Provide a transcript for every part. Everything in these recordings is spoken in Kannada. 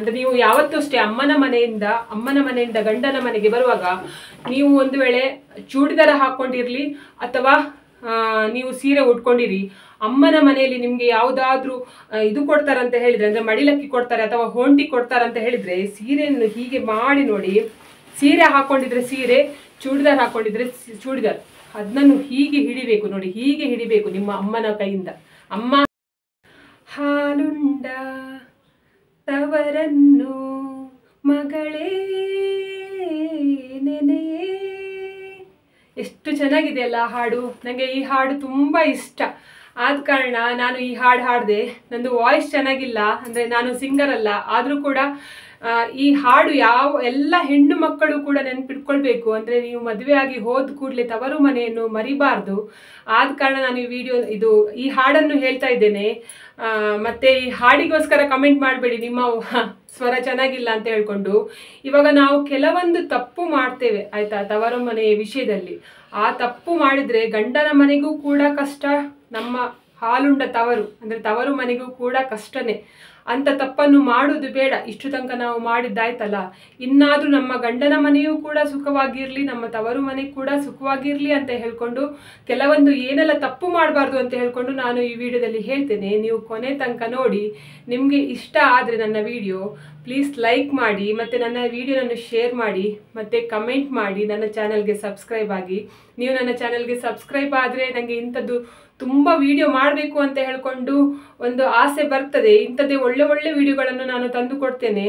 ಅಂದ್ರೆ ನೀವು ಯಾವತ್ತೂ ಅಷ್ಟೇ ಅಮ್ಮನ ಮನೆಯಿಂದ ಅಮ್ಮನ ಮನೆಯಿಂದ ಗಂಡನ ಮನೆಗೆ ಬರುವಾಗ ನೀವು ಒಂದು ವೇಳೆ ಚೂಡಿದಾರ ಹಾಕೊಂಡಿರ್ಲಿ ಅಥವಾ ಆ, ನೀವು ಸೀರೆ ಉಟ್ಕೊಂಡಿರಿ ಅಮ್ಮನ ಮನೆಯಲ್ಲಿ ನಿಮ್ಗೆ ಯಾವ್ದಾದ್ರೂ ಆ, ಇದು ಕೊಡ್ತಾರಂತ ಹೇಳಿದ್ರೆ ಅಂದ್ರೆ ಮಡಿಲಕ್ಕಿ ಕೊಡ್ತಾರೆ ಅಥವಾ ಹೊಂಟಿ ಕೊಡ್ತಾರಂತ ಹೇಳಿದ್ರೆ ಸೀರೆಯನ್ನು ಹೀಗೆ ಮಾಡಿ ನೋಡಿ ಸೀರೆ ಹಾಕೊಂಡಿದ್ರೆ ಸೀರೆ ಚೂಡಿದಾರ್ ಹಾಕೊಂಡಿದ್ರೆ ಸಿ- ಚೂಡಿದಾರ್ ಅದನ್ನು ಹೀಗೆ ಹಿಡಿಬೇಕು ನೋಡಿ ಹೀಗೆ ಹಿಡಿಬೇಕು ನಿಮ್ಮ ಅಮ್ಮನ ಕೈಯಿಂದ ಅಮ್ಮ ಹಾಲುಂಡ ತವರನ್ನು ಮಗಳೇ ನೆನೆಯೇ ಎಷ್ಟು ಚೆನ್ನಾಗಿದೆ ಅಲ್ಲ ಆ ಹಾಡು ನನಗೆ ಈ ಹಾಡು ತುಂಬ ಇಷ್ಟ ಆದ ಕಾರಣ ನಾನು ಈ ಹಾಡು ಹಾಡಿದೆ ನಂದು ವಾಯ್ಸ್ ಚೆನ್ನಾಗಿಲ್ಲ ಅಂದರೆ ನಾನು ಸಿಂಗರ್ ಅಲ್ಲ ಆದರೂ ಕೂಡ ಆ, ಈ ಹಾಡು ಯಾವ ಎಲ್ಲ ಹೆಣ್ಣು ಮಕ್ಕಳು ಕೂಡ ನೆನ್ಪಿಟ್ಕೊಳ್ಬೇಕು ಅಂದರೆ ನೀವು ಮದುವೆ ಆಗಿ ಹೋದ ಕೂಡಲೇ ತವರು ಮನೆಯನ್ನು ಮರಿಬಾರ್ದು ಆದ ಕಾರಣ ನಾನು ಈ ವಿಡಿಯೋ ಇದು ಈ ಹಾಡನ್ನು ಹೇಳ್ತಾ ಇದ್ದೇನೆ ಆ, ಮತ್ತೆ ಈ ಹಾಡಿಗೋಸ್ಕರ ಕಮೆಂಟ್ ಮಾಡಬೇಡಿ ನಿಮ್ಮ ಸ್ವರ ಚೆನ್ನಾಗಿಲ್ಲ ಅಂತ ಹೇಳ್ಕೊಂಡು ಇವಾಗ ನಾವು ಕೆಲವೊಂದು ತಪ್ಪು ಮಾಡ್ತೇವೆ ಆಯ್ತಾ ತವರು ಮನೆಯ ವಿಷಯದಲ್ಲಿ ಆ ತಪ್ಪು ಮಾಡಿದ್ರೆ ಗಂಡನ ಮನೆಗೂ ಕೂಡ ಕಷ್ಟ ನಮ್ಮ ಹಾಲುಂಡ ತವರು ಅಂದ್ರೆ ತವರು ಮನೆಗೂ ಕೂಡ ಕಷ್ಟನೇ ಅಂತ ತಪ್ಪನ್ನು ಮಾಡುವುದು ಬೇಡ ಇಷ್ಟು ತನಕ ನಾವು ಮಾಡಿದ್ದಾಯ್ತಲ್ಲ ಇನ್ನಾದ್ರೂ ನಮ್ಮ ಗಂಡನ ಮನೆಯೂ ಕೂಡ ಸುಖವಾಗಿರ್ಲಿ ನಮ್ಮ ತವರು ಮನೆ ಕೂಡ ಸುಖವಾಗಿರ್ಲಿ ಅಂತ ಹೇಳ್ಕೊಂಡು ಕೆಲವೊಂದು ಏನೆಲ್ಲ ತಪ್ಪು ಮಾಡಬಾರ್ದು ಅಂತ ಹೇಳ್ಕೊಂಡು ನಾನು ಈ ವಿಡಿಯೋದಲ್ಲಿ ಹೇಳ್ತೇನೆ ನೀವು ಕೊನೆ ತನಕ ನೋಡಿ ನಿಮಗೆ ಇಷ್ಟ ಆದರೆ ನನ್ನ ವಿಡಿಯೋ ಪ್ಲೀಸ್ ಲೈಕ್ ಮಾಡಿ ಮತ್ತು ನನ್ನ ವಿಡಿಯೋನನ್ನು ಶೇರ್ ಮಾಡಿ ಮತ್ತು ಕಮೆಂಟ್ ಮಾಡಿ ನನ್ನ ಚಾನಲ್ಗೆ ಸಬ್ಸ್ಕ್ರೈಬ್ ಆಗಿ ನೀವು ನನ್ನ ಚಾನಲ್ಗೆ ಸಬ್ಸ್ಕ್ರೈಬ್ ಆದರೆ ನನಗೆ ಇಂಥದ್ದು ತುಂಬ ವಿಡಿಯೋ ಮಾಡಬೇಕು ಅಂತ ಹೇಳ್ಕೊಂಡು ಒಂದು ಆಸೆ ಬರ್ತದೆ ಇಂಥದ್ದೇ ಒಳ್ಳೆ ಒಳ್ಳೆ ವಿಡಿಯೋಗಳನ್ನು ನಾನು ತಂದು ಕೊಡ್ತೇನೆ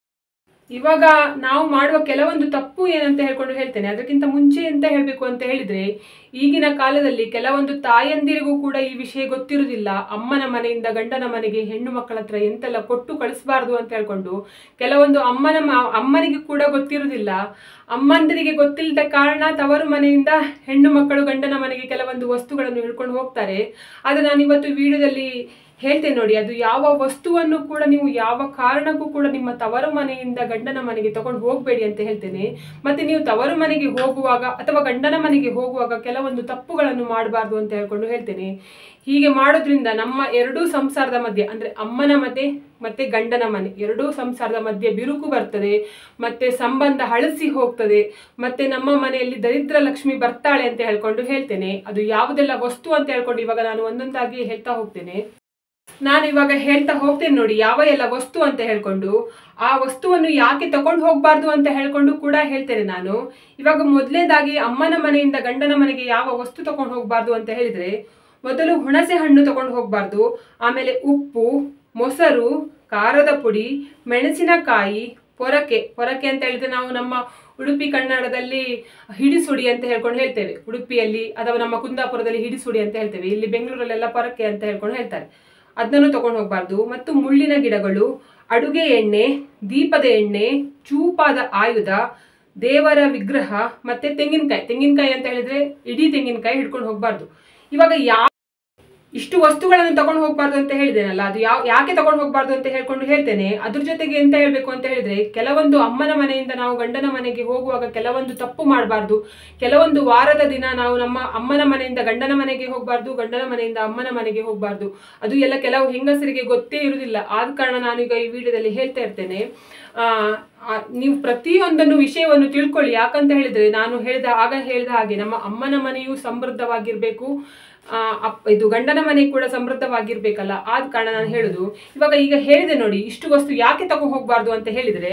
ಇವಾಗ ನಾವು ಮಾಡುವ ಕೆಲವೊಂದು ತಪ್ಪು ಏನಂತ ಹೇಳ್ಕೊಂಡು ಹೇಳ್ತೇನೆ ಅದಕ್ಕಿಂತ ಮುಂಚೆ ಎಂತ ಹೇಳಬೇಕು ಅಂತ ಹೇಳಿದ್ರೆ ಈಗಿನ ಕಾಲದಲ್ಲಿ ಕೆಲವೊಂದು ತಾಯಂದಿರಿಗೂ ಕೂಡ ಈ ವಿಷಯ ಗೊತ್ತಿರುವುದಿಲ್ಲ ಅಮ್ಮನ ಮನೆಯಿಂದ ಗಂಡನ ಮನೆಗೆ ಹೆಣ್ಣು ಮಕ್ಕಳ ಹತ್ರ ಎಂತೆಲ್ಲ ಕೊಟ್ಟು ಕಳಿಸಬಾರ್ದು ಅಂತ ಹೇಳ್ಕೊಂಡು ಕೆಲವೊಂದು ಅಮ್ಮನ ಮ- ಅಮ್ಮನಿಗೆ ಕೂಡ ಗೊತ್ತಿರುವುದಿಲ್ಲ ಅಮ್ಮಂದರಿಗೆ ಗೊತ್ತಿಲ್ಲದ ಕಾರಣ ತವರು ಮನೆಯಿಂದ ಹೆಣ್ಣು ಮಕ್ಕಳು ಗಂಡನ ಮನೆಗೆ ಕೆಲವೊಂದು ವಸ್ತುಗಳನ್ನು ಹಿಡ್ಕೊಂಡು ಹೋಗ್ತಾರೆ ಅದು ನಾನು ಇವತ್ತು ವಿಡಿಯೋದಲ್ಲಿ ಹೇಳ್ತೇನೆ ನೋಡಿ ಅದು ಯಾವ ವಸ್ತುವನ್ನು ಕೂಡ ನೀವು ಯಾವ ಕಾರಣಕ್ಕೂ ಕೂಡ ನಿಮ್ಮ ತವರು ಮನೆಯಿಂದ ಗಂಡನ ಮನೆಗೆ ತಗೊಂಡು ಹೋಗಬೇಡಿ ಅಂತ ಹೇಳ್ತೇನೆ ಮತ್ತೆ ನೀವು ತವರು ಮನೆಗೆ ಹೋಗುವಾಗ ಅಥವಾ ಗಂಡನ ಮನೆಗೆ ಹೋಗುವಾಗ ಕೆಲವೊಂದು ತಪ್ಪುಗಳನ್ನು ಮಾಡಬಾರ್ದು ಅಂತ ಹೇಳ್ಕೊಂಡು ಹೇಳ್ತೇನೆ ಹೀಗೆ ಮಾಡೋದ್ರಿಂದ ನಮ್ಮ ಎರಡೂ ಸಂಸಾರದ ಮಧ್ಯೆ ಅಂದ್ರೆ ಅಮ್ಮನ ಮನೆ ಮತ್ತೆ ಗಂಡನ ಮನೆ ಎರಡೂ ಸಂಸಾರದ ಮಧ್ಯೆ ಬಿರುಕು ಬರ್ತದೆ ಮತ್ತೆ ಸಂಬಂಧ ಹಳಸಿ ಹೋಗ್ತದೆ ಮತ್ತೆ ನಮ್ಮ ಮನೆಯಲ್ಲಿ ದರಿದ್ರ ಲಕ್ಷ್ಮಿ ಬರ್ತಾಳೆ ಅಂತ ಹೇಳ್ಕೊಂಡು ಹೇಳ್ತೇನೆ ಅದು ಯಾವುದೆಲ್ಲ ವಸ್ತು ಅಂತ ಹೇಳ್ಕೊಂಡು ಇವಾಗ ನಾನು ಒಂದೊಂದಾಗಿ ಹೇಳ್ತಾ ಹೋಗ್ತೇನೆ ನಾನು ಇವಾಗ ಹೇಳ್ತಾ ಹೋಗ್ತೇನೆ ನೋಡಿ ಯಾವ ಎಲ್ಲ ವಸ್ತು ಅಂತ ಹೇಳ್ಕೊಂಡು ಆ ವಸ್ತುವನ್ನು ಯಾಕೆ ತಗೊಂಡು ಹೋಗ್ಬಾರ್ದು ಅಂತ ಹೇಳ್ಕೊಂಡು ಕೂಡ ಹೇಳ್ತೇನೆ ನಾನು ಇವಾಗ ಮೊದಲನೇದಾಗಿ ಅಮ್ಮನ ಮನೆಯಿಂದ ಗಂಡನ ಮನೆಗೆ ಯಾವ ವಸ್ತು ತಗೊಂಡು ಹೋಗ್ಬಾರ್ದು ಅಂತ ಹೇಳಿದ್ರೆ ಮೊದಲು ಹುಣಸೆ ಹಣ್ಣು ತಗೊಂಡು ಹೋಗ್ಬಾರ್ದು ಆಮೇಲೆ ಉಪ್ಪು ಮೊಸರು ಖಾರದ ಪುಡಿ ಮೆಣಸಿನಕಾಯಿ ಪೊರಕೆ ಪೊರಕೆ ಅಂತ ಹೇಳಿದ್ರೆ ನಾವು ನಮ್ಮ ಉಡುಪಿ ಕನ್ನಡದಲ್ಲಿ ಹಿಡಿಸುಡಿ ಅಂತ ಹೇಳ್ಕೊಂಡು ಹೇಳ್ತೇವೆ ಉಡುಪಿಯಲ್ಲಿ ಅಥವಾ ನಮ್ಮ ಕುಂದಾಪುರದಲ್ಲಿ ಹಿಡಿಸುಡಿ ಅಂತ ಹೇಳ್ತೇವೆ ಇಲ್ಲಿ ಬೆಂಗಳೂರಲ್ಲೆಲ್ಲ ಪೊರಕೆ ಅಂತ ಹೇಳ್ಕೊಂಡು ಹೇಳ್ತಾರೆ ಅದನ್ನು ತಗೊಂಡು ಹೋಗ್ಬಾರ್ದು ಮತ್ತು ಮುಳ್ಳಿನ ಗಿಡಗಳು ಅಡುಗೆ ಎಣ್ಣೆ ದೀಪದ ಎಣ್ಣೆ ಚೂಪಾದ ಆಯುಧ ದೇವರ ವಿಗ್ರಹ ಮತ್ತೆ ತೆಂಗಿನಕಾಯಿ ತೆಂಗಿನಕಾಯಿ ಅಂತ ಹೇಳಿದ್ರೆ ಇಡೀ ತೆಂಗಿನಕಾಯಿ ಹಿಡ್ಕೊಂಡು ಹೋಗ್ಬಾರ್ದು ಇವಾಗ ಯಾವ ಇಷ್ಟು ವಸ್ತುಗಳನ್ನು ತಗೊಂಡು ಹೋಗ್ಬಾರ್ದು ಅಂತ ಹೇಳಿದ್ದೇನಲ್ಲ ಅದು ಯಾವ ಯಾಕೆ ತಗೊಂಡು ಹೋಗ್ಬಾರ್ದು ಅಂತ ಹೇಳ್ಕೊಂಡು ಹೇಳ್ತೇನೆ ಅದ್ರ ಜೊತೆಗೆ ಎಂತ ಹೇಳ್ಬೇಕು ಅಂತ ಹೇಳಿದ್ರೆ ಕೆಲವೊಂದು ಅಮ್ಮನ ಮನೆಯಿಂದ ನಾವು ಗಂಡನ ಮನೆಗೆ ಹೋಗುವಾಗ ಕೆಲವೊಂದು ತಪ್ಪು ಮಾಡಬಾರ್ದು ಕೆಲವೊಂದು ವಾರದ ದಿನ ನಾವು ನಮ್ಮ ಅಮ್ಮನ ಮನೆಯಿಂದ ಗಂಡನ ಮನೆಗೆ ಹೋಗ್ಬಾರ್ದು ಗಂಡನ ಮನೆಯಿಂದ ಅಮ್ಮನ ಮನೆಗೆ ಹೋಗ್ಬಾರ್ದು ಅದು ಎಲ್ಲ ಕೆಲವು ಹೆಂಗಸರಿಗೆ ಗೊತ್ತೇ ಇರುವುದಿಲ್ಲ ಆದ ಕಾರಣ ನಾನೀಗ ಈ ವಿಡಿಯೋದಲ್ಲಿ ಹೇಳ್ತಾ ಇರ್ತೇನೆ ಆ, ಆ, ನೀವು ಪ್ರತಿಯೊಂದನ್ನು ವಿಷಯವನ್ನು ತಿಳ್ಕೊಳ್ಳಿ ಯಾಕಂತ ಹೇಳಿದ್ರೆ ನಾನು ಹೇಳಿದ ಆಗ ಹೇಳಿದ ಹಾಗೆ ನಮ್ಮ ಅಮ್ಮನ ಮನೆಯು ಸಮೃದ್ಧವಾಗಿರ್ಬೇಕು ಆ, ಅಪ್- ಇದು ಗಂಡನ ಮನೆ ಕೂಡ ಸಮೃದ್ಧವಾಗಿರ್ಬೇಕಲ್ಲ ಆದ ಕಾರಣ ನಾನು ಹೇಳುದು ಇವಾಗ ಈಗ ಹೇಳಿದೆ ನೋಡಿ ಇಷ್ಟು ವಸ್ತು ಯಾಕೆ ತಗೊಂಡು ಹೋಗ್ಬಾರ್ದು ಅಂತ ಹೇಳಿದ್ರೆ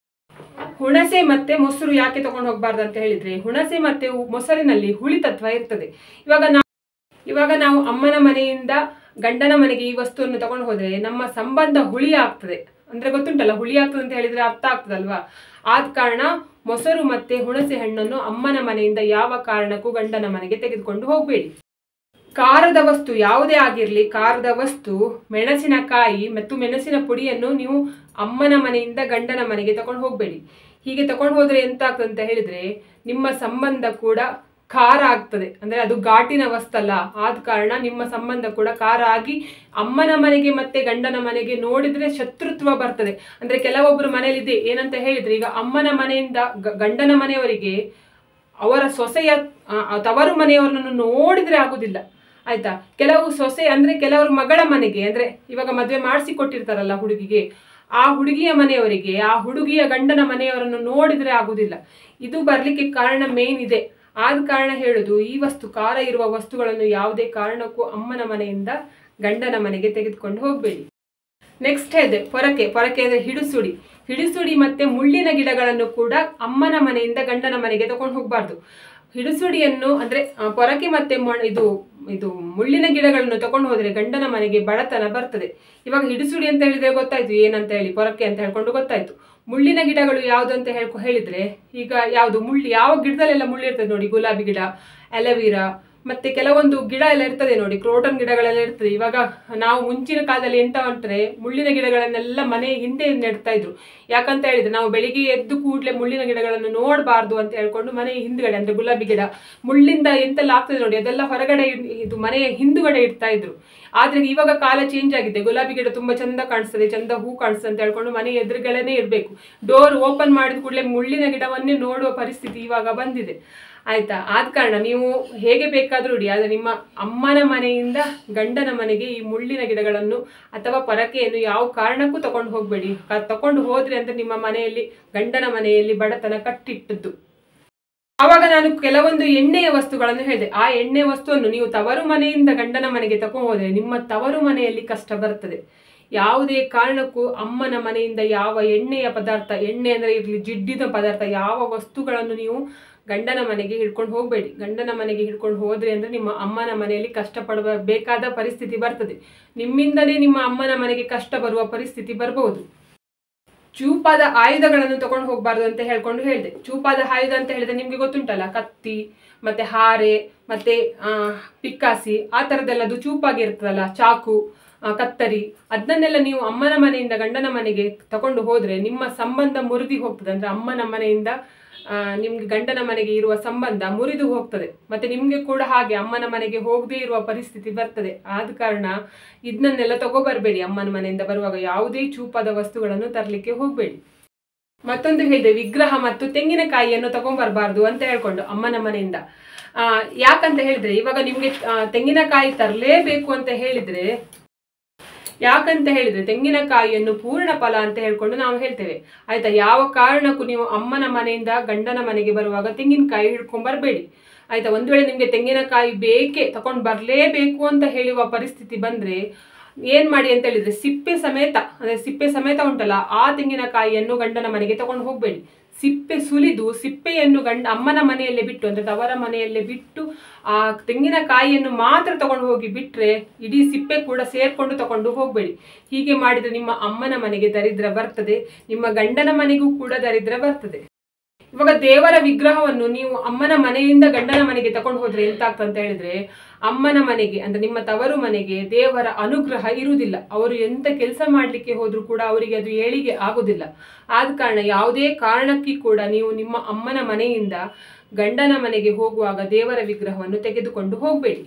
ಹುಣಸೆ ಮತ್ತೆ ಮೊಸರು ಯಾಕೆ ತಗೊಂಡು ಹೋಗ್ಬಾರ್ದು ಅಂತ ಹೇಳಿದ್ರೆ ಹುಣಸೆ ಮತ್ತೆ ಉ- ಮೊಸರಿನಲ್ಲಿ ಹುಳಿ ತತ್ವ ಇರ್ತದೆ ಇವಾಗ ನಾವು ಇವಾಗ ನಾವು ಅಮ್ಮನ ಮನೆಯಿಂದ ಗಂಡನ ಮನೆಗೆ ಈ ವಸ್ತುವನ್ನು ತಗೊಂಡು ಹೋದ್ರೆ ನಮ್ಮ ಸಂಬಂಧ ಹುಳಿ ಆಗ್ತದೆ ಅಂದ್ರೆ ಗೊತ್ತುಂಟಲ್ಲ ಹುಳಿ ಆಗ್ತದೆ ಅಂತ ಹೇಳಿದ್ರೆ ಅರ್ಥ ಆಗ್ತದಲ್ವಾ ಆದ ಕಾರಣ ಮೊಸರು ಮತ್ತೆ ಹುಣಸೆ ಹಣ್ಣನ್ನು ಅಮ್ಮನ ಮನೆಯಿಂದ ಯಾವ ಕಾರಣಕ್ಕೂ ಗಂಡನ ಮನೆಗೆ ತೆಗೆದುಕೊಂಡು ಹೋಗಬೇಡಿ ಖಾರದ ವಸ್ತು ಯಾವುದೇ ಆಗಿರಲಿ ಖಾರದ ವಸ್ತು ಮೆಣಸಿನಕಾಯಿ ಮತ್ತು ಮೆಣಸಿನ ಪುಡಿಯನ್ನು ನೀವು ಅಮ್ಮನ ಮನೆಯಿಂದ ಗಂಡನ ಮನೆಗೆ ತಗೊಂಡು ಹೋಗಬೇಡಿ ಹೀಗೆ ತಗೊಂಡು ಹೋದ್ರೆ ಎಂತ ಆಗ್ತದೆ ಅಂತ ಹೇಳಿದ್ರೆ ನಿಮ್ಮ ಸಂಬಂಧ ಕೂಡ ಖಾರ ಆಗ್ತದೆ ಅಂದ್ರೆ ಅದು ಘಾಟಿನ ವಸ್ತಲ್ಲ ಆದ ಕಾರಣ ನಿಮ್ಮ ಸಂಬಂಧ ಕೂಡ ಖಾರ ಆಗಿ ಅಮ್ಮನ ಮನೆಗೆ ಮತ್ತೆ ಗಂಡನ ಮನೆಗೆ ನೋಡಿದ್ರೆ ಶತ್ರುತ್ವ ಬರ್ತದೆ ಅಂದ್ರೆ ಕೆಲವೊಬ್ಬರು ಮನೆಯಲ್ಲಿದೆ ಏನಂತ ಹೇಳಿದ್ರೆ ಈಗ ಅಮ್ಮನ ಮನೆಯಿಂದ ಗ- ಗಂಡನ ಮನೆಯವರಿಗೆ ಅವರ ಸೊಸೆಯ ಆ, ಆ ತವರು ಮನೆಯವರನ್ನು ನೋಡಿದ್ರೆ ಆಗುದಿಲ್ಲ ಆಯ್ತಾ ಕೆಲವು ಸೊಸೆ ಅಂದ್ರೆ ಕೆಲವರು ಮಗಳ ಮನೆಗೆ ಅಂದ್ರೆ ಇವಾಗ ಮದುವೆ ಮಾಡಿಸಿ ಕೊಟ್ಟಿರ್ತಾರಲ್ಲ ಹುಡುಗಿಗೆ ಆ ಹುಡುಗಿಯ ಮನೆಯವರಿಗೆ ಆ ಹುಡುಗಿಯ ಗಂಡನ ಮನೆಯವರನ್ನು ನೋಡಿದ್ರೆ ಆಗುದಿಲ್ಲ ಇದು ಬರ್ಲಿಕ್ಕೆ ಕಾರಣ ಮೇನ್ ಇದೆ ಆದ ಕಾರಣ ಹೇಳುದು ಈ ವಸ್ತು ಖಾರ ಇರುವ ವಸ್ತುಗಳನ್ನು ಯಾವುದೇ ಕಾರಣಕ್ಕೂ ಅಮ್ಮನ ಮನೆಯಿಂದ ಗಂಡನ ಮನೆಗೆ ತೆಗೆದುಕೊಂಡು ಹೋಗಬೇಡಿ ನೆಕ್ಸ್ಟ್ ಹೇಳಿದೆ ಪೊರಕೆ ಪೊರಕೆ ಅಂದ್ರೆ ಹಿಡಿಸುಡಿ ಹಿಡಿಸುಡಿ ಮತ್ತೆ ಮುಳ್ಳಿನ ಗಿಡಗಳನ್ನು ಕೂಡ ಅಮ್ಮನ ಮನೆಯಿಂದ ಗಂಡನ ಮನೆಗೆ ತಗೊಂಡು ಹೋಗಬಾರ್ದು ಹಿಡಿಸುಡಿಯನ್ನು ಅಂದ್ರೆ ಆ, ಪೊರಕೆ ಮತ್ತೆ ಮೊಣ- ಇದು ಇದು ಮುಳ್ಳಿನ ಗಿಡಗಳನ್ನು ತಗೊಂಡು ಹೋದ್ರೆ ಗಂಡನ ಮನೆಗೆ ಬಡತನ ಬರ್ತದೆ ಇವಾಗ ಹಿಡಿಸುಡಿ ಅಂತ ಹೇಳಿದ್ರೆ ಗೊತ್ತಾಯ್ತು ಏನಂತ ಹೇಳಿ ಪೊರಕೆ ಅಂತ ಹೇಳ್ಕೊಂಡು ಗೊತ್ತಾಯ್ತು ಮುಳ್ಳಿನ ಗಿಡಗಳು ಯಾವುದು ಅಂತ ಹೇಳ್ಕೊ ಹೇಳಿದ್ರೆ ಈಗ ಯಾವುದು ಮುಳ್ಳು ಯಾವ ಗಿಡದಲ್ಲೆಲ್ಲ ಮುಳ್ಳು ಇರ್ತದೆ ನೋಡಿ ಗುಲಾಬಿ ಗಿಡ ಅಲವೀರಾ ಮತ್ತೆ ಕೆಲವೊಂದು ಗಿಡ ಎಲ್ಲ ಇರ್ತದೆ ನೋಡಿ ಕ್ರೋಟನ್ ಗಿಡಗಳೆಲ್ಲ ಇರ್ತದೆ ಇವಾಗ ನಾವು ಮುಂಚಿನ ಕಾಲದಲ್ಲಿ ಎಂತ ಅಂದ್ರೆ ಮುಳ್ಳಿನ ಗಿಡಗಳನ್ನೆಲ್ಲ ಮನೆ ಹಿಂದೆ ನೆಡ್ತಾ ಇದ್ರು ಯಾಕಂತ ಹೇಳಿದ್ರೆ ನಾವು ಬೆಳಿಗ್ಗೆ ಎದ್ದು ಕೂಡಲೇ ಮುಳ್ಳಿನ ಗಿಡಗಳನ್ನು ನೋಡಬಾರ್ದು ಅಂತ ಹೇಳ್ಕೊಂಡು ಮನೆ ಹಿಂದ್ಗಡೆ ಅಂದ್ರೆ ಗುಲಾಬಿ ಗಿಡ ಮುಳ್ಳಿಂದ ಎಂತೆಲ್ಲ ಆಗ್ತದೆ ನೋಡಿ ಅದೆಲ್ಲ ಹೊರಗಡೆ ಇಡ್- ಇದು ಮನೆಯ ಹಿಂದುಗಡೆ ಇಡ್ತಾ ಇದ್ರು ಆದ್ರೆ ಇವಾಗ ಕಾಲ ಚೇಂಜ್ ಆಗಿದೆ ಗುಲಾಬಿ ಗಿಡ ತುಂಬಾ ಚಂದ ಕಾಣಿಸ್ತದೆ ಚಂದ ಹೂ ಕಾಣಿಸ್ತದೆ ಅಂತ ಹೇಳ್ಕೊಂಡು ಮನೆ ಎದುರುಗಡೆನೆ ಇರಬೇಕು ಡೋರ್ ಓಪನ್ ಮಾಡಿದ ಕೂಡಲೇ ಮುಳ್ಳಿನ ಗಿಡವನ್ನೇ ನೋಡುವ ಪರಿಸ್ಥಿತಿ ಇವಾಗ ಬಂದಿದೆ ಆಯ್ತಾ ಆದ ಕಾರಣ ನೀವು ಹೇಗೆ ಬೇಕಾದ್ರೂ ಇಡಿ ಆದರೆ ನಿಮ್ಮ ಅಮ್ಮನ ಮನೆಯಿಂದ ಗಂಡನ ಮನೆಗೆ ಈ ಮುಳ್ಳಿನ ಗಿಡಗಳನ್ನು ಅಥವಾ ಪರಕೆಯನ್ನು ಯಾವ ಕಾರಣಕ್ಕೂ ತಕೊಂಡು ಹೋಗಬೇಡಿ ತಕೊಂಡು ಹೋದ್ರೆ ಅಂತ ನಿಮ್ಮ ಮನೆಯಲ್ಲಿ ಗಂಡನ ಮನೆಯಲ್ಲಿ ಬಡತನ ಕಟ್ಟಿಟ್ಟದ್ದು ಆವಾಗ ನಾನು ಕೆಲವೊಂದು ಎಣ್ಣೆಯ ವಸ್ತುಗಳನ್ನು ಹೇಳಿದೆ ಆ ಎಣ್ಣೆ ವಸ್ತುವನ್ನು ನೀವು ತವರು ಮನೆಯಿಂದ ಗಂಡನ ಮನೆಗೆ ತಕೊಂಡು ಹೋದ್ರೆ ನಿಮ್ಮ ತವರು ಮನೆಯಲ್ಲಿ ಕಷ್ಟ ಬರ್ತದೆ ಯಾವುದೇ ಕಾರಣಕ್ಕೂ ಅಮ್ಮನ ಮನೆಯಿಂದ ಯಾವ ಎಣ್ಣೆಯ ಪದಾರ್ಥ ಎಣ್ಣೆ ಅಂದ್ರೆ ಇರಲಿ ಜಿಡ್ಡಿದ ಪದಾರ್ಥ ಯಾವ ವಸ್ತುಗಳನ್ನು ನೀವು ಗಂಡನ ಮನೆಗೆ ಹಿಡ್ಕೊಂಡು ಹೋಗಬೇಡಿ ಗಂಡನ ಮನೆಗೆ ಹಿಡ್ಕೊಂಡು ಹೋದ್ರೆ ಅಂದ್ರೆ ನಿಮ್ಮ ಅಮ್ಮನ ಮನೆಯಲ್ಲಿ ಕಷ್ಟಪಡುವ ಬೇಕಾದ ಪರಿಸ್ಥಿತಿ ಬರ್ತದೆ ನಿಮ್ಮಿಂದಲೇ ನಿಮ್ಮ ಅಮ್ಮನ ಮನೆಗೆ ಕಷ್ಟ ಬರುವ ಪರಿಸ್ಥಿತಿ ಬರಬಹುದು ಚೂಪಾದ ಆಯುಧಗಳನ್ನು ತಗೊಂಡು ಹೋಗಬಾರ್ದು ಅಂತ ಹೇಳ್ಕೊಂಡು ಹೇಳಿದೆ ಚೂಪಾದ ಆಯುಧ ಅಂತ ಹೇಳಿದ್ರೆ ನಿಮ್ಗೆ ಗೊತ್ತುಂಟಲ್ಲ ಕತ್ತಿ ಮತ್ತೆ ಹಾರೆ ಮತ್ತೆ ಆ, ಪಿಕ್ಕಾಸಿ ಆ ಥರದ್ದೆಲ್ಲದು ಚೂಪಾಗಿರ್ತದಲ್ಲ ಚಾಕು ಆ, ಕತ್ತರಿ ಅದನ್ನೆಲ್ಲ ನೀವು ಅಮ್ಮನ ಮನೆಯಿಂದ ಗಂಡನ ಮನೆಗೆ ತಕೊಂಡು ಹೋದ್ರೆ ನಿಮ್ಮ ಸಂಬಂಧ ಮುರಿದಿ ಹೋಗ್ತದೆ ಅಂದ್ರೆ ಅಮ್ಮನ ಮನೆಯಿಂದ ಆ, ನಿಮ್ಗೆ ಗಂಡನ ಮನೆಗೆ ಇರುವ ಸಂಬಂಧ ಮುರಿದು ಹೋಗ್ತದೆ ಮತ್ತೆ ನಿಮ್ಗೆ ಕೂಡ ಹಾಗೆ ಅಮ್ಮನ ಮನೆಗೆ ಹೋಗದೇ ಇರುವ ಪರಿಸ್ಥಿತಿ ಬರ್ತದೆ ಆದ ಕಾರಣ ಇದನ್ನೆಲ್ಲ ತಗೋಬರ್ಬೇಡಿ ಅಮ್ಮನ ಮನೆಯಿಂದ ಬರುವಾಗ ಯಾವುದೇ ಚೂಪಾದ ವಸ್ತುಗಳನ್ನು ತರಲಿಕ್ಕೆ ಹೋಗಬೇಡಿ ಮತ್ತೊಂದು ಹೇಳಿದೆ ವಿಗ್ರಹ ಮತ್ತು ತೆಂಗಿನಕಾಯಿಯನ್ನು ತಗೊಂಡ್ಬರ್ಬಾರ್ದು ಅಂತ ಹೇಳ್ಕೊಂಡು ಅಮ್ಮನ ಮನೆಯಿಂದ ಆ, ಯಾಕಂತ ಹೇಳಿದ್ರೆ ಇವಾಗ ನಿಮ್ಗೆ ಆ, ತೆಂಗಿನಕಾಯಿ ತರಲೇಬೇಕು ಅಂತ ಹೇಳಿದ್ರೆ ಯಾಕಂತ ಹೇಳಿದ್ರೆ ತೆಂಗಿನಕಾಯಿಯನ್ನು ಪೂರ್ಣ ಫಲ ಅಂತ ಹೇಳ್ಕೊಂಡು ನಾವು ಹೇಳ್ತೇವೆ ಆಯ್ತಾ ಯಾವ ಕಾರಣಕ್ಕೂ ನೀವು ಅಮ್ಮನ ಮನೆಯಿಂದ ಗಂಡನ ಮನೆಗೆ ಬರುವಾಗ ತೆಂಗಿನಕಾಯಿ ಹಿಡ್ಕೊಂಡ್ ಬರಬೇಡಿ ಆಯ್ತಾ ಒಂದ್ ವೇಳೆ ನಿಮ್ಗೆ ತೆಂಗಿನಕಾಯಿ ಬೇಕೇ ತಗೊಂಡ್ ಬರ್ಲೇಬೇಕು ಅಂತ ಹೇಳುವ ಪರಿಸ್ಥಿತಿ ಬಂದ್ರೆ ಏನ್ ಮಾಡಿ ಅಂತ ಹೇಳಿದ್ರೆ ಸಿಪ್ಪೆ ಸಮೇತ ಅಂದ್ರೆ ಸಿಪ್ಪೆ ಸಮೇತ ಉಂಟಲ್ಲ ಆ ತೆಂಗಿನಕಾಯಿಯನ್ನು ಗಂಡನ ಮನೆಗೆ ತಗೊಂಡು ಹೋಗ್ಬೇಡಿ ಸಿಪ್ಪೆ ಸುಲಿದು ಸಿಪ್ಪೆಯನ್ನು ಗಂಡ ಅಮ್ಮನ ಮನೆಯಲ್ಲೇ ಬಿಟ್ಟು ಅಂದ್ರೆ ತವರ ಮನೆಯಲ್ಲೇ ಬಿಟ್ಟು ಆ ತೆಂಗಿನಕಾಯಿಯನ್ನು ಮಾತ್ರ ತಗೊಂಡು ಹೋಗಿ ಬಿಟ್ರೆ ಇಡೀ ಸಿಪ್ಪೆ ಕೂಡ ಸೇರ್ಕೊಂಡು ತಗೊಂಡು ಹೋಗ್ಬೇಡಿ ಹೀಗೆ ಮಾಡಿದ್ರೆ ನಿಮ್ಮ ಅಮ್ಮನ ಮನೆಗೆ ದರಿದ್ರ ಬರ್ತದೆ ನಿಮ್ಮ ಗಂಡನ ಮನೆಗೂ ಕೂಡ ದರಿದ್ರ ಬರ್ತದೆ ಇವಾಗ ದೇವರ ವಿಗ್ರಹವನ್ನು ನೀವು ಅಮ್ಮನ ಮನೆಯಿಂದ ಗಂಡನ ಮನೆಗೆ ತಕೊಂಡು ಹೋದ್ರೆ ಎಂತ ಆಗ್ತದೆ ಅಂತ ಹೇಳಿದ್ರೆ ಅಮ್ಮನ ಮನೆಗೆ ಅಂದ್ರೆ ನಿಮ್ಮ ತವರು ಮನೆಗೆ ದೇವರ ಅನುಗ್ರಹ ಇರುವುದಿಲ್ಲ ಅವರು ಎಂತ ಕೆಲಸ ಮಾಡ್ಲಿಕ್ಕೆ ಹೋದ್ರೂ ಕೂಡ ಅವರಿಗೆ ಅದು ಏಳಿಗೆ ಆಗುದಿಲ್ಲ ಆದ ಕಾರಣ ಯಾವುದೇ ಕಾರಣಕ್ಕೆ ಕೂಡ ನೀವು ನಿಮ್ಮ ಅಮ್ಮನ ಮನೆಯಿಂದ ಗಂಡನ ಮನೆಗೆ ಹೋಗುವಾಗ ದೇವರ ವಿಗ್ರಹವನ್ನು ತೆಗೆದುಕೊಂಡು ಹೋಗಬೇಡಿ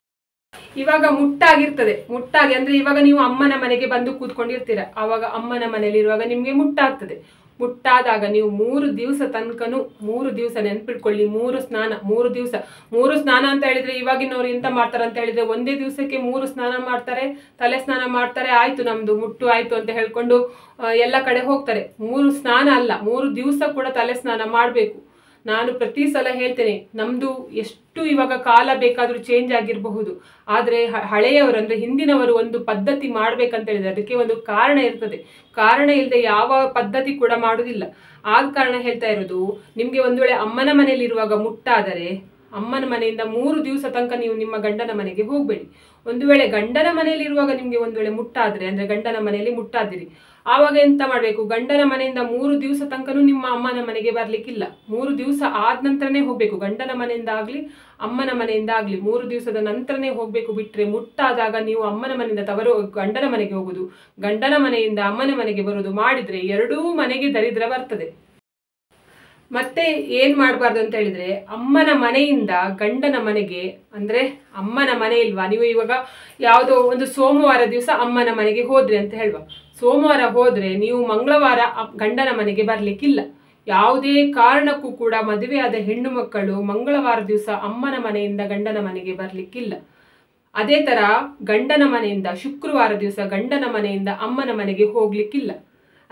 ಇವಾಗ ಮುಟ್ಟಾಗಿರ್ತದೆ ಮುಟ್ಟಾಗಿ ಅಂದ್ರೆ ಇವಾಗ ನೀವು ಅಮ್ಮನ ಮನೆಗೆ ಬಂದು ಕೂತ್ಕೊಂಡಿರ್ತೀರ ಆವಾಗ ಅಮ್ಮನ ಮನೆಯಲ್ಲಿ ಇರುವಾಗ ನಿಮ್ಗೆ ಮುಟ್ಟಾಗ್ತದೆ ಮುಟ್ಟಾದಾಗ ನೀವು ಮೂರು ದಿವಸ ತನಕನು ಮೂರು ದಿವಸ ನೆನ್ಪಿಟ್ಕೊಳ್ಳಿ ಮೂರು ಸ್ನಾನ ಮೂರು ದಿವಸ ಮೂರು ಸ್ನಾನ ಅಂತ ಹೇಳಿದ್ರೆ ಇವಾಗಿನವ್ರು ಎಂತ ಮಾಡ್ತಾರೆ ಅಂತ ಹೇಳಿದ್ರೆ ಒಂದೇ ದಿವಸಕ್ಕೆ ಮೂರು ಸ್ನಾನ ಮಾಡ್ತಾರೆ ತಲೆ ಸ್ನಾನ ಮಾಡ್ತಾರೆ ಆಯ್ತು ನಮ್ದು ಮುಟ್ಟು ಆಯ್ತು ಅಂತ ಹೇಳ್ಕೊಂಡು ಆ, ಎಲ್ಲ ಕಡೆ ಹೋಗ್ತಾರೆ ಮೂರು ಸ್ನಾನ ಅಲ್ಲ ಮೂರು ದಿವಸ ಕೂಡ ತಲೆ ಸ್ನಾನ ಮಾಡಬೇಕು ನಾನು ಪ್ರತಿ ಸಲ ಹೇಳ್ತೇನೆ ನಮ್ದು ಎಷ್ಟು ಇವಾಗ ಕಾಲ ಬೇಕಾದರೂ ಚೇಂಜ್ ಆಗಿರಬಹುದು ಆದರೆ ಹ- ಹಳೆಯವರು ಅಂದ್ರೆ ಹಿಂದಿನವರು ಒಂದು ಪದ್ಧತಿ ಮಾಡ್ಬೇಕಂತ ಹೇಳಿದ್ರೆ ಅದಕ್ಕೆ ಒಂದು ಕಾರಣ ಇರ್ತದೆ ಕಾರಣ ಇಲ್ಲದೆ ಯಾವ ಪದ್ಧತಿ ಕೂಡ ಮಾಡುವುದಿಲ್ಲ ಆದ ಕಾರಣ ಹೇಳ್ತಾ ಇರೋದು ನಿಮ್ಗೆ ಒಂದು ವೇಳೆ ಅಮ್ಮನ ಮನೆಯಲ್ಲಿ ಇರುವಾಗ ಮುಟ್ಟಾದರೆ ಅಮ್ಮನ ಮನೆಯಿಂದ ಮೂರು ದಿವಸ ತನಕ ನೀವು ನಿಮ್ಮ ಗಂಡನ ಮನೆಗೆ ಹೋಗಬೇಡಿ ಒಂದು ವೇಳೆ ಗಂಡನ ಮನೆಯಲ್ಲಿ ಇರುವಾಗ ನಿಮ್ಗೆ ಒಂದು ವೇಳೆ ಮುಟ್ಟಾದ್ರೆ ಅಂದ್ರೆ ಗಂಡನ ಮನೆಯಲ್ಲಿ ಮುಟ್ಟಾದಿರಿ ಆವಾಗ ಎಂತ ಮಾಡಬೇಕು ಗಂಡನ ಮನೆಯಿಂದ ಮೂರು ದಿವಸ ತನಕನೂ ನಿಮ್ಮ ಅಮ್ಮನ ಮನೆಗೆ ಬರ್ಲಿಕ್ಕಿಲ್ಲ ಮೂರು ದಿವಸ ಆದ ನಂತರನೇ ಹೋಗ್ಬೇಕು ಗಂಡನ ಮನೆಯಿಂದ ಆಗ್ಲಿ ಅಮ್ಮನ ಮನೆಯಿಂದ ಆಗ್ಲಿ ಮೂರು ದಿವಸದ ನಂತರನೇ ಹೋಗ್ಬೇಕು ಬಿಟ್ರೆ ಮುಟ್ಟಾದಾಗ ನೀವು ಅಮ್ಮನ ಮನೆಯಿಂದ ತವರು ಗಂಡನ ಮನೆಗೆ ಹೋಗುದು ಗಂಡನ ಮನೆಯಿಂದ ಅಮ್ಮನ ಮನೆಗೆ ಬರುವುದು ಮಾಡಿದ್ರೆ ಎರಡೂ ಮನೆಗೆ ದರಿದ್ರ ಬರ್ತದೆ ಮತ್ತೆ ಏನ್ ಮಾಡಬಾರ್ದು ಅಂತ ಹೇಳಿದ್ರೆ ಅಮ್ಮನ ಮನೆಯಿಂದ ಗಂಡನ ಮನೆಗೆ ಅಂದ್ರೆ ಅಮ್ಮನ ಮನೆ ಇಲ್ವಾ ನೀವು ಇವಾಗ ಯಾವುದೋ ಒಂದು ಸೋಮವಾರ ದಿವಸ ಅಮ್ಮನ ಮನೆಗೆ ಹೋದ್ರಿ ಅಂತ ಹೇಳುವ ಸೋಮವಾರ ಹೋದ್ರೆ ನೀವು ಮಂಗಳವಾರ ಅ- ಗಂಡನ ಮನೆಗೆ ಬರ್ಲಿಕ್ಕಿಲ್ಲ ಯಾವುದೇ ಕಾರಣಕ್ಕೂ ಕೂಡ ಮದುವೆಯಾದ ಹೆಣ್ಣು ಮಕ್ಕಳು ಮಂಗಳವಾರ ದಿವಸ ಅಮ್ಮನ ಮನೆಯಿಂದ ಗಂಡನ ಮನೆಗೆ ಬರ್ಲಿಕ್ಕಿಲ್ಲ ಅದೇ ತರ ಗಂಡನ ಮನೆಯಿಂದ ಶುಕ್ರವಾರ ದಿವಸ ಗಂಡನ ಮನೆಯಿಂದ ಅಮ್ಮನ ಮನೆಗೆ ಹೋಗ್ಲಿಕ್ಕಿಲ್ಲ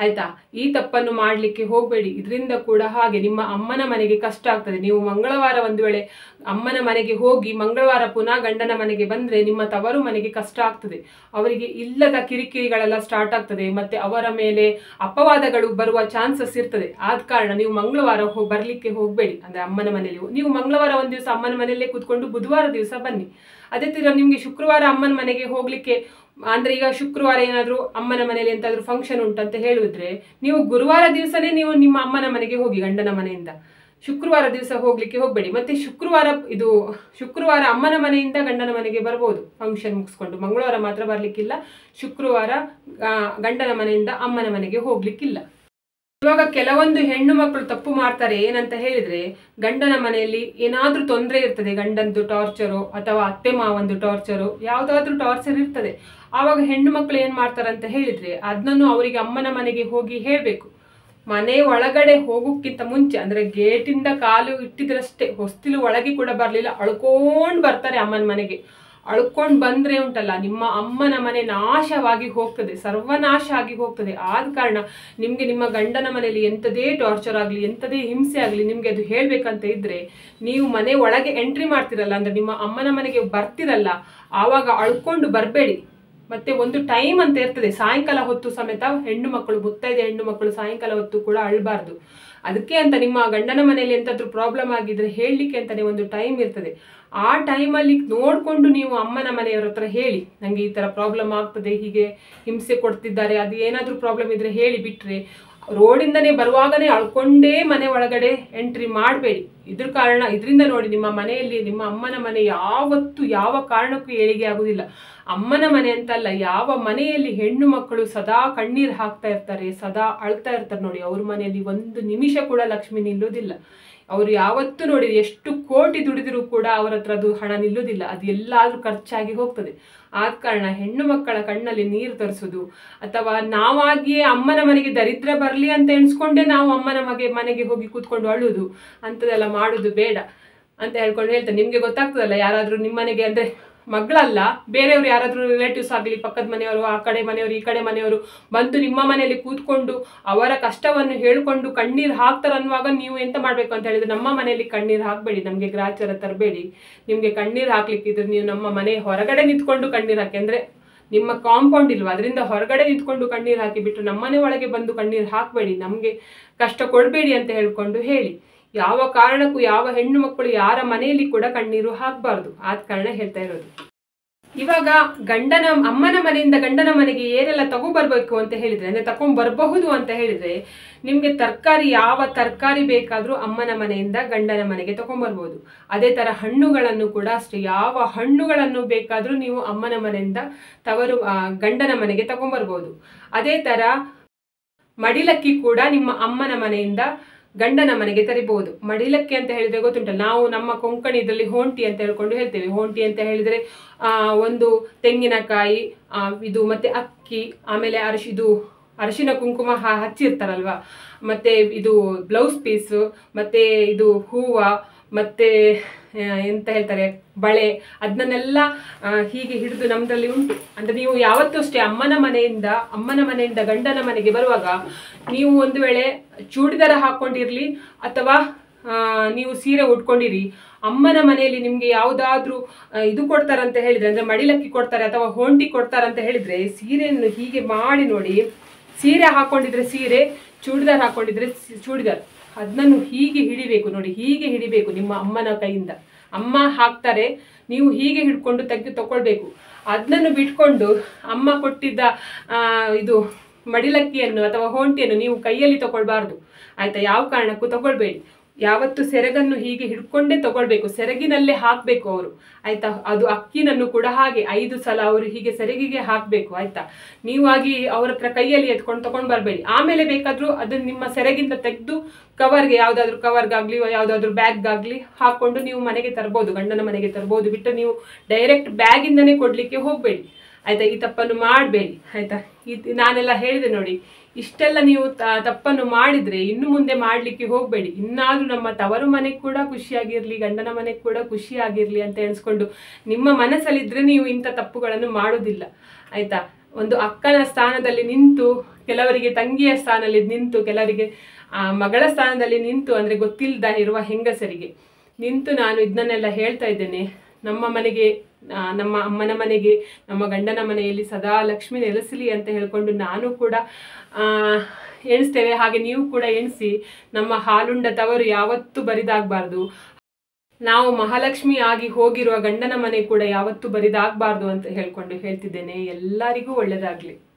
ಆಯ್ತಾ ಈ ತಪ್ಪನ್ನು ಮಾಡಲಿಕ್ಕೆ ಹೋಗಬೇಡಿ ಇದರಿಂದ ಕೂಡ ಹಾಗೆ ನಿಮ್ಮ ಅಮ್ಮನ ಮನೆಗೆ ಕಷ್ಟ ಆಗ್ತದೆ ನೀವು ಮಂಗಳವಾರ ಒಂದು ವೇಳೆ ಅಮ್ಮನ ಮನೆಗೆ ಹೋಗಿ ಮಂಗಳವಾರ ಪುನಃ ಗಂಡನ ಮನೆಗೆ ಬಂದ್ರೆ ನಿಮ್ಮ ತವರು ಮನೆಗೆ ಕಷ್ಟ ಆಗ್ತದೆ ಅವರಿಗೆ ಇಲ್ಲದ ಕಿರಿಕಿರಿಗಳೆಲ್ಲ ಸ್ಟಾರ್ಟ್ ಆಗ್ತದೆ ಮತ್ತೆ ಅವರ ಮೇಲೆ ಅಪವಾದಗಳು ಬರುವ ಚಾನ್ಸಸ್ ಇರ್ತದೆ ಆದ ಕಾರಣ ನೀವು ಮಂಗಳವಾರ ಹೋ ಬರ್ಲಿಕ್ಕೆ ಹೋಗಬೇಡಿ ಅಂದ್ರೆ ಅಮ್ಮನ ಮನೆಯಲ್ಲಿ ನೀವು ಮಂಗಳವಾರ ಒಂದು ದಿವಸ ಅಮ್ಮನ ಮನೆಯಲ್ಲೇ ಕೂತ್ಕೊಂಡು ಬುಧವಾರ ದಿವಸ ಬನ್ನಿ ಅದೇ ತರ ನಿಮಗೆ ಶುಕ್ರವಾರ ಅಮ್ಮನ ಮನೆಗೆ ಹೋಗ್ಲಿಕ್ಕೆ ಅಂದ್ರೆ ಈಗ ಶುಕ್ರವಾರ ಏನಾದರೂ ಅಮ್ಮನ ಮನೆಯಲ್ಲಿ ಎಂತಾದ್ರೂ ಫಂಕ್ಷನ್ ಉಂಟಂತ ಹೇಳಿದ್ರೆ ನೀವು ಗುರುವಾರ ದಿವಸನೇ ನೀವು ನಿಮ್ಮ ಅಮ್ಮನ ಮನೆಗೆ ಹೋಗಿ ಗಂಡನ ಮನೆಯಿಂದ ಶುಕ್ರವಾರ ದಿವಸ ಹೋಗ್ಲಿಕ್ಕೆ ಹೋಗಬೇಡಿ ಮತ್ತೆ ಶುಕ್ರವಾರ ಇದು ಶುಕ್ರವಾರ ಅಮ್ಮನ ಮನೆಯಿಂದ ಗಂಡನ ಮನೆಗೆ ಬರ್ಬೋದು ಫಂಕ್ಷನ್ ಮುಗಿಸ್ಕೊಂಡು ಮಂಗಳವಾರ ಮಾತ್ರ ಬರ್ಲಿಕ್ಕಿಲ್ಲ ಶುಕ್ರವಾರ ಆ, ಗಂಡನ ಮನೆಯಿಂದ ಅಮ್ಮನ ಮನೆಗೆ ಹೋಗ್ಲಿಕ್ಕಿಲ್ಲ ಇವಾಗ ಕೆಲವೊಂದು ಹೆಣ್ಣು ಮಕ್ಕಳು ತಪ್ಪು ಮಾಡ್ತಾರೆ ಏನಂತ ಹೇಳಿದ್ರೆ ಗಂಡನ ಮನೆಯಲ್ಲಿ ಏನಾದ್ರೂ ತೊಂದರೆ ಇರ್ತದೆ ಗಂಡಂದು ಟಾರ್ಚರು ಅಥವಾ ಅತ್ತೆ ಮಾವಂದು ಟಾರ್ಚರು ಯಾವ್ದಾದ್ರೂ ಟಾರ್ಚರ್ ಇರ್ತದೆ ಆವಾಗ ಹೆಣ್ಣು ಮಕ್ಕಳು ಏನ್ ಮಾಡ್ತಾರಂತ ಹೇಳಿದ್ರೆ ಅದನ್ನು ಅವರಿಗೆ ಅಮ್ಮನ ಮನೆಗೆ ಹೋಗಿ ಹೇಳ್ಬೇಕು ಮನೆ ಒಳಗಡೆ ಹೋಗೋಕ್ಕಿಂತ ಮುಂಚೆ ಅಂದ್ರೆ ಗೇಟಿಂದ ಕಾಲು ಇಟ್ಟಿದ್ರಷ್ಟೇ ಹೊಸ್ತಿಲು ಒಳಗೆ ಕೂಡ ಬರ್ಲಿಲ್ಲ ಅಳ್ಕೊಂಡ್ ಬರ್ತಾರೆ ಅಮ್ಮನ ಮನೆಗೆ ಅಳ್ಕೊಂಡ್ ಬಂದ್ರೆ ಉಂಟಲ್ಲ ನಿಮ್ಮ ಅಮ್ಮನ ಮನೆ ನಾಶವಾಗಿ ಹೋಗ್ತದೆ ಸರ್ವನಾಶ ಆಗಿ ಹೋಗ್ತದೆ ಆದ ಕಾರಣ ನಿಮ್ಗೆ ನಿಮ್ಮ ಗಂಡನ ಮನೆಯಲ್ಲಿ ಎಂಥದೇ ಟಾರ್ಚರ್ ಆಗಲಿ ಎಂಥದೇ ಹಿಂಸೆ ಆಗಲಿ ನಿಮ್ಗೆ ಅದು ಹೇಳ್ಬೇಕಂತ ಇದ್ರೆ ನೀವು ಮನೆ ಒಳಗೆ ಎಂಟ್ರಿ ಮಾಡ್ತಿರಲ್ಲ ಅಂದ್ರೆ ನಿಮ್ಮ ಅಮ್ಮನ ಮನೆಗೆ ಬರ್ತಿರಲ್ಲ ಆವಾಗ ಅಳ್ಕೊಂಡು ಬರಬೇಡಿ ಮತ್ತೆ ಒಂದು ಟೈಮ್ ಅಂತ ಇರ್ತದೆ ಸಾಯಂಕಾಲ ಹೊತ್ತು ಸಮೇತ ಹೆಣ್ಣು ಮಕ್ಕಳು ಮುತ್ತೈದೆ ಹೆಣ್ಣು ಮಕ್ಕಳು ಸಾಯಂಕಾಲ ಹೊತ್ತು ಕೂಡ ಅಳ್ಬಾರ್ದು ಅದಕ್ಕೆ ಅಂತ ನಿಮ್ಮ ಗಂಡನ ಮನೆಯಲ್ಲಿ ಎಂತಾದ್ರೂ ಪ್ರಾಬ್ಲಮ್ ಆಗಿದ್ರೆ ಹೇಳಲಿಕ್ಕೆ ಅಂತಾನೆ ಒಂದು ಟೈಮ್ ಇರ್ತದೆ ಆ ಟೈಮಲ್ಲಿ ನೋಡಿಕೊಂಡು ನೀವು ಅಮ್ಮನ ಮನೆಯವರ ಹತ್ರ ಹೇಳಿ ನನಗೆ ಈ ಥರ ಪ್ರಾಬ್ಲಮ್ ಆಗ್ತದೆ ಹೀಗೆ ಹಿಂಸೆ ಕೊಡ್ತಿದ್ದಾರೆ ಅದು ಏನಾದರೂ ಪ್ರಾಬ್ಲಮ್ ಇದ್ರೆ ಹೇಳಿ ಬಿಟ್ರೆ ರೋಡಿಂದನೇ ಬರುವಾಗನೇ ಅಳ್ಕೊಂಡೇ ಮನೆ ಒಳಗಡೆ ಎಂಟ್ರಿ ಮಾಡಬೇಡಿ ಇದ್ರ ಕಾರಣ ಇದರಿಂದ ನೋಡಿ ನಿಮ್ಮ ಮನೆಯಲ್ಲಿ ನಿಮ್ಮ ಅಮ್ಮನ ಮನೆ ಯಾವತ್ತೂ ಯಾವ ಕಾರಣಕ್ಕೂ ಏಳಿಗೆ ಆಗುದಿಲ್ಲ ಅಮ್ಮನ ಮನೆ ಅಂತಲ್ಲ ಯಾವ ಮನೆಯಲ್ಲಿ ಹೆಣ್ಣು ಮಕ್ಕಳು ಸದಾ ಕಣ್ಣೀರು ಹಾಕ್ತಾ ಇರ್ತಾರೆ ಸದಾ ಅಳ್ತಾ ಇರ್ತಾರೆ ನೋಡಿ ಅವ್ರ ಮನೆಯಲ್ಲಿ ಒಂದು ನಿಮಿಷ ಕೂಡ ಲಕ್ಷ್ಮಿ ನಿಲ್ಲುವುದಿಲ್ಲ ಅವರು ಯಾವತ್ತೂ ನೋಡಿ ಎಷ್ಟು ಕೋಟಿ ದುಡಿದರೂ ಕೂಡ ಅವರ ಹತ್ರ ಅದು ಹಣ ನಿಲ್ಲುವುದಿಲ್ಲ ಅದು ಎಲ್ಲಾದ್ರೂ ಖರ್ಚಾಗಿ ಹೋಗ್ತದೆ ಆದ ಕಾರಣ ಹೆಣ್ಣು ಮಕ್ಕಳ ಕಣ್ಣಲ್ಲಿ ನೀರು ತರಿಸೋದು ಅಥವಾ ನಾವಾಗಿಯೇ ಅಮ್ಮನ ಮನೆಗೆ ದರಿದ್ರ ಬರಲಿ ಅಂತ ಎಣಿಸ್ಕೊಂಡೇ ನಾವು ಅಮ್ಮನ ಮಗೆ ಮನೆಗೆ ಹೋಗಿ ಕೂತ್ಕೊಂಡು ಅಳುವುದು ಅಂಥದ್ದೆಲ್ಲ ಮಾಡೋದು ಬೇಡ ಅಂತ ಹೇಳ್ಕೊಂಡು ಹೇಳ್ತೇನೆ ನಿಮಗೆ ಗೊತ್ತಾಗ್ತದಲ್ಲ ಯಾರಾದರೂ ನಿಮ್ಮನೆಗೆ ಅಂದರೆ ಮಗಳಲ್ಲ ಬೇರೆಯವರು ಯಾರಾದರೂ ರಿಲೇಟಿವ್ಸ್ ಆಗಲಿ ಪಕ್ಕದ ಮನೆಯವರು ಆ ಕಡೆ ಮನೆಯವರು ಈ ಕಡೆ ಮನೆಯವರು ಬಂದು ನಿಮ್ಮ ಮನೆಯಲ್ಲಿ ಕೂತ್ಕೊಂಡು ಅವರ ಕಷ್ಟವನ್ನು ಹೇಳ್ಕೊಂಡು ಕಣ್ಣೀರು ಹಾಕ್ತಾರೆ ಅನ್ನುವಾಗ ನೀವು ಎಂತ ಮಾಡಬೇಕು ಅಂತ ಹೇಳಿದ್ರೆ ನಮ್ಮ ಮನೆಯಲ್ಲಿ ಕಣ್ಣೀರು ಹಾಕಬೇಡಿ ನಮಗೆ ಗ್ರಾಚಾರ ತರಬೇಡಿ ನಿಮಗೆ ಕಣ್ಣೀರು ಹಾಕ್ಲಿಕ್ಕಿದ್ರೆ ನೀವು ನಮ್ಮ ಮನೆ ಹೊರಗಡೆ ನಿಂತ್ಕೊಂಡು ಕಣ್ಣೀರು ಹಾಕಿ ಅಂದರೆ ನಿಮ್ಮ ಕಾಂಪೌಂಡ್ ಇಲ್ವಾ ಅದರಿಂದ ಹೊರಗಡೆ ನಿಂತ್ಕೊಂಡು ಕಣ್ಣೀರು ಹಾಕಿ ಬಿಟ್ಟು ನಮ್ಮನೆ ಒಳಗೆ ಬಂದು ಕಣ್ಣೀರು ಹಾಕಬೇಡಿ ನಮಗೆ ಕಷ್ಟ ಕೊಡಬೇಡಿ ಅಂತ ಹೇಳ್ಕೊಂಡು ಹೇಳಿ ಯಾವ ಕಾರಣಕ್ಕೂ ಯಾವ ಹೆಣ್ಣು ಮಕ್ಕಳು ಯಾರ ಮನೆಯಲ್ಲಿ ಕೂಡ ಕಣ್ಣೀರು ಹಾಕಬಾರ್ದು ಆದ ಕಾರಣ ಹೇಳ್ತಾ ಇರೋದು ಇವಾಗ ಗಂಡನ ಅಮ್ಮನ ಮನೆಯಿಂದ ಗಂಡನ ಮನೆಗೆ ಏನೆಲ್ಲ ತಗೊಂಡ್ಬರ್ಬೇಕು ಅಂತ ಹೇಳಿದ್ರೆ ಅಂದ್ರೆ ತಗೊಂಡ್ ಬರಬಹುದು ಅಂತ ಹೇಳಿದ್ರೆ ನಿಮ್ಗೆ ತರಕಾರಿ ಯಾವ ತರಕಾರಿ ಬೇಕಾದ್ರೂ ಅಮ್ಮನ ಮನೆಯಿಂದ ಗಂಡನ ಮನೆಗೆ ತಗೊಂಡ್ಬರ್ಬೋದು ಅದೇ ತರ ಹಣ್ಣುಗಳನ್ನು ಕೂಡ ಅಷ್ಟೇ ಯಾವ ಹಣ್ಣುಗಳನ್ನು ಬೇಕಾದ್ರೂ ನೀವು ಅಮ್ಮನ ಮನೆಯಿಂದ ತವರು ಆ, ಗಂಡನ ಮನೆಗೆ ತಗೊಂಡ್ಬರ್ಬೋದು ಅದೇ ತರ ಮಡಿಲಕ್ಕಿ ಕೂಡ ನಿಮ್ಮ ಅಮ್ಮನ ಮನೆಯಿಂದ ಗಂಡನ ಮನೆಗೆ ತರಿಬಹುದು ಮಡಿಲಕ್ಕಿ ಅಂತ ಹೇಳಿದ್ರೆ ಗೊತ್ತುಂಟಲ್ಲ ನಾವು ನಮ್ಮ ಕೊಂಕಣಿ ಇದರಲ್ಲಿ ಹೋಂಟಿ ಅಂತ ಹೇಳ್ಕೊಂಡು ಹೇಳ್ತೇವೆ ಹೋಂಟಿ ಅಂತ ಹೇಳಿದ್ರೆ ಆ, ಒಂದು ತೆಂಗಿನಕಾಯಿ ಆ, ಇದು ಮತ್ತೆ ಅಕ್ಕಿ ಆಮೇಲೆ ಅರಶಿ ಇದು ಅರಿಶಿನ ಕುಂಕುಮ ಹ- ಹಚ್ಚಿರ್ತಾರಲ್ವಾ ಮತ್ತೆ ಇದು ಬ್ಲೌಸ್ ಪೀಸ್ ಮತ್ತೆ ಇದು ಹೂವ ಮತ್ತೆ ಆ, ಎಂತ ಹೇಳ್ತಾರೆ ಬಳೆ ಅದನ್ನೆಲ್ಲ ಹೀಗೆ ಹಿಡಿದು ನಮ್ದ್ರಲ್ಲಿ ಉಂಟು ಅಂದ್ರೆ ನೀವು ಯಾವತ್ತೂ ಅಷ್ಟೇ ಅಮ್ಮನ ಮನೆಯಿಂದ ಅಮ್ಮನ ಮನೆಯಿಂದ ಗಂಡನ ಮನೆಗೆ ಬರುವಾಗ ನೀವು ಒಂದು ವೇಳೆ ಚೂಡಿದಾರ ಹಾಕೊಂಡಿರ್ಲಿ ಅಥವಾ ಆ, ನೀವು ಸೀರೆ ಉಟ್ಕೊಂಡಿರಿ ಅಮ್ಮನ ಮನೆಯಲ್ಲಿ ನಿಮ್ಗೆ ಯಾವ್ದಾದ್ರೂ ಆ, ಇದು ಕೊಡ್ತಾರಂತ ಹೇಳಿದ್ರೆ ಅಂದ್ರೆ ಮಡಿಲಕ್ಕಿ ಕೊಡ್ತಾರೆ ಅಥವಾ ಹೋಂಟಿ ಕೊಡ್ತಾರಂತ ಹೇಳಿದ್ರೆ ಸೀರೆಯನ್ನು ಹೀಗೆ ಮಾಡಿ ನೋಡಿ ಸೀರೆ ಹಾಕೊಂಡಿದ್ರೆ ಸೀರೆ ಚೂಡಿದಾರ್ ಹಾಕೊಂಡಿದ್ರೆ ಸಿ- ಚೂಡಿದಾರ್ ಅದನ್ನು ಹೀಗೆ ಹಿಡಿಬೇಕು ನೋಡಿ ಹೀಗೆ ಹಿಡಿಬೇಕು ನಿಮ್ಮ ಅಮ್ಮನ ಕೈಯಿಂದ ಅಮ್ಮ ಹಾಕ್ತಾರೆ ನೀವು ಹೀಗೆ ಹಿಡ್ಕೊಂಡು ತೆಗೆದು ತಗೊಳ್ಬೇಕು ಅದನ್ನು ಬಿಟ್ಕೊಂಡು ಅಮ್ಮ ಕೊಟ್ಟಿದ್ದ ಆ, ಇದು ಮಡಿಲಕ್ಕಿಯನ್ನು ಅಥವಾ ಹೋಂಟಿಯನ್ನು ನೀವು ಕೈಯಲ್ಲಿ ತಗೊಳ್ಬಾರ್ದು ಆಯ್ತಾ ಯಾವ ಕಾರಣಕ್ಕೂ ತಗೊಳ್ಬೇಡಿ ಯಾವತ್ತು ಸೆರಗನ್ನು ಹೀಗೆ ಹಿಡ್ಕೊಂಡೇ ತಗೊಳ್ಬೇಕು ಸೆರಗಿನಲ್ಲೇ ಹಾಕಬೇಕು ಅವರು ಆಯ್ತಾ ಅದು ಅಕ್ಕಿನನ್ನು ಕೂಡ ಹಾಗೆ ಐದು ಸಲ ಅವರು ಹೀಗೆ ಸೆರಗಿಗೆ ಹಾಕಬೇಕು ಆಯ್ತಾ ನೀವಾಗಿ ಅವ್ರ ಹತ್ರ ಕೈಯಲ್ಲಿ ಎತ್ಕೊಂಡು ತಗೊಂಡು ಬರಬೇಡಿ ಆಮೇಲೆ ಬೇಕಾದ್ರೂ ಅದನ್ನ ನಿಮ್ಮ ಸೆರಗಿಂದ ತೆಗೆದು ಕವರ್ಗೆ ಯಾವ್ದಾದ್ರು ಕವರ್ಗಾಗ್ಲಿ ಯಾವ್ದಾದ್ರು ಬ್ಯಾಗ್ಗಾಗ್ಲಿ ಹಾಕೊಂಡು ನೀವು ಮನೆಗೆ ತರ್ಬೋದು ಗಂಡನ ಮನೆಗೆ ತರ್ಬೋದು ಬಿಟ್ಟು ನೀವು ಡೈರೆಕ್ಟ್ ಬ್ಯಾಗಿಂದನೇ ಕೊಡ್ಲಿಕ್ಕೆ ಹೋಗಬೇಡಿ ಆಯ್ತಾ ಈ ತಪ್ಪನ್ನು ಮಾಡಬೇಡಿ ಆಯ್ತಾ ಇದು ನಾನೆಲ್ಲ ಹೇಳಿದೆ ನೋಡಿ ಇಷ್ಟೆಲ್ಲ ನೀವು ತ- ತಪ್ಪನ್ನು ಮಾಡಿದ್ರೆ ಇನ್ನು ಮುಂದೆ ಮಾಡಲಿಕ್ಕೆ ಹೋಗಬೇಡಿ ಇನ್ನಾದ್ರೂ ನಮ್ಮ ತವರು ಮನೆಗೆ ಕೂಡ ಖುಷಿಯಾಗಿರ್ಲಿ ಗಂಡನ ಮನೆಗೆ ಕೂಡ ಖುಷಿಯಾಗಿರ್ಲಿ ಅಂತ ಎಣಿಸ್ಕೊಂಡು ನಿಮ್ಮ ಮನಸ್ಸಲ್ಲಿದ್ರೆ ನೀವು ಇಂಥ ತಪ್ಪುಗಳನ್ನು ಮಾಡೋದಿಲ್ಲ ಆಯ್ತಾ ಒಂದು ಅಕ್ಕನ ಸ್ಥಾನದಲ್ಲಿ ನಿಂತು ಕೆಲವರಿಗೆ ತಂಗಿಯ ಸ್ಥಾನದಲ್ಲಿ ನಿಂತು ಕೆಲವರಿಗೆ ಆ, ಮಗಳ ಸ್ಥಾನದಲ್ಲಿ ನಿಂತು ಅಂದರೆ ಗೊತ್ತಿಲ್ಲದ ಇರುವ ಹೆಂಗಸರಿಗೆ ನಿಂತು ನಾನು ಇದನ್ನೆಲ್ಲ ಹೇಳ್ತಾ ಇದ್ದೇನೆ ನಮ್ಮ ಮನೆಗೆ ಆ, ನಮ್ಮ ಅಮ್ಮನ ಮನೆಗೆ ನಮ್ಮ ಗಂಡನ ಮನೆಯಲ್ಲಿ ಸದಾ ಲಕ್ಷ್ಮಿ ನೆಲೆಸಲಿ ಅಂತ ಹೇಳ್ಕೊಂಡು ನಾನು ಕೂಡ ಆ, ಎಣಿಸ್ತೇವೆ ಹಾಗೆ ನೀವು ಕೂಡ ಎಣಿಸಿ ನಮ್ಮ ಹಾಲುಂಡ ತವರು ಯಾವತ್ತೂ ಬರಿದಾಗಬಾರ್ದು ನಾವು ಮಹಾಲಕ್ಷ್ಮಿ ಆಗಿ ಹೋಗಿರುವ ಗಂಡನ ಮನೆ ಕೂಡ ಯಾವತ್ತೂ ಬರಿದಾಗಬಾರ್ದು ಅಂತ ಹೇಳ್ಕೊಂಡು ಹೇಳ್ತಿದ್ದೇನೆ ಎಲ್ಲರಿಗೂ ಒಳ್ಳೆಯದಾಗಲಿ